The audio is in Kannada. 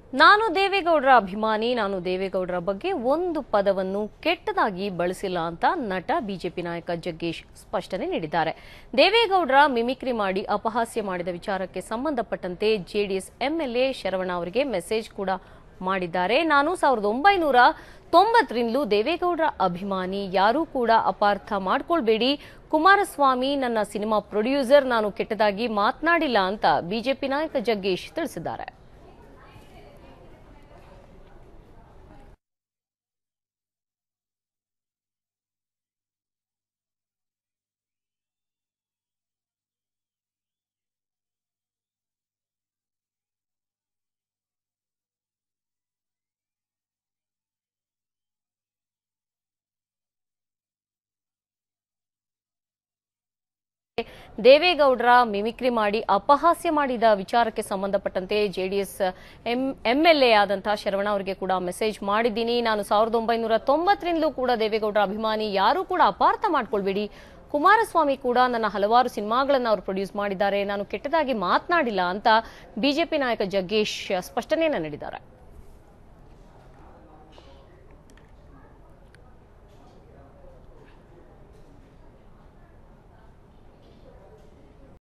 ನಾನು ದೇವೇಗೌಡರ ಅಭಿಮಾನಿ ನಾನು ದೇವೇಗೌಡರ ಬಗ್ಗೆ ಒಂದು ಪದವನ್ನು ಕೆಟ್ಟದಾಗಿ ಬಳಸಿಲ್ಲ ಅಂತ ನಟ ಬಿಜೆಪಿ ನಾಯಕ ಜಗ್ಗೇಶ್ ಸ್ಪಷ್ಟನೆ ನೀಡಿದ್ದಾರೆ ದೇವೇಗೌಡರ ಮಿಮಿಕ್ರಿ ಮಾಡಿ ಅಪಹಾಸ್ಯ ಮಾಡಿದ ವಿಚಾರಕ್ಕೆ ಸಂಬಂಧಪಟ್ಟಂತೆ ಜೆಡಿಎಸ್ ಎಂಎಲ್ಎ ಶರವಣ ಅವರಿಗೆ ಮೆಸೇಜ್ ಕೂಡ ಮಾಡಿದ್ದಾರೆ ನಾನು ಸಾವಿರದ ಒಂಬೈನೂರ ತೊಂಬತ್ತರಿಂದಲೂ ದೇವೇಗೌಡರ ಅಭಿಮಾನಿ ಯಾರೂ ಕೂಡ ಅಪಾರ್ಥ ಮಾಡ್ಕೊಳ್ಬೇಡಿ ಕುಮಾರಸ್ವಾಮಿ ನನ್ನ ಸಿನಿಮಾ ಪ್ರೊಡ್ಯೂಸರ್ ನಾನು ಕೆಟ್ಟದಾಗಿ ಮಾತನಾಡಿಲ್ಲ ಅಂತ ಬಿಜೆಪಿ ನಾಯಕ ಜಗ್ಗೇಶ್ ತಿಳಿಸಿದ್ದಾರೆ ದೇವೇಗೌಡರ ಮಿಮಿಕ್ರಿ ಮಾಡಿ ಅಪಹಾಸ್ಯ ಮಾಡಿದ ವಿಚಾರಕ್ಕೆ ಸಂಬಂಧಪಟ್ಟಂತೆ ಜೆಡಿಎಸ್ ಎಂಎಲ್ಎ ಆದಂತಹ ಶರವಣ ಅವರಿಗೆ ಕೂಡ ಮೆಸೇಜ್ ಮಾಡಿದ್ದೀನಿ ನಾನು ಸಾವಿರದ ಒಂಬೈನೂರ ತೊಂಬತ್ತರಿಂದಲೂ ಕೂಡ ದೇವೇಗೌಡರ ಅಭಿಮಾನಿ ಯಾರೂ ಕೂಡ ಅಪಾರ್ಥ ಮಾಡ್ಕೊಳ್ಬೇಡಿ ಕುಮಾರಸ್ವಾಮಿ ಕೂಡ ನನ್ನ ಹಲವಾರು ಸಿನಿಮಾಗಳನ್ನು ಅವರು ಪ್ರೊಡ್ಯೂಸ್ ಮಾಡಿದ್ದಾರೆ ನಾನು ಕೆಟ್ಟದಾಗಿ ಮಾತನಾಡಿಲ್ಲ ಅಂತ ಬಿಜೆಪಿ ನಾಯಕ ಜಗ್ಗೇಶ್ ಸ್ಪಷ್ಟನೆಯನ್ನ ನೀಡಿದ್ದಾರೆ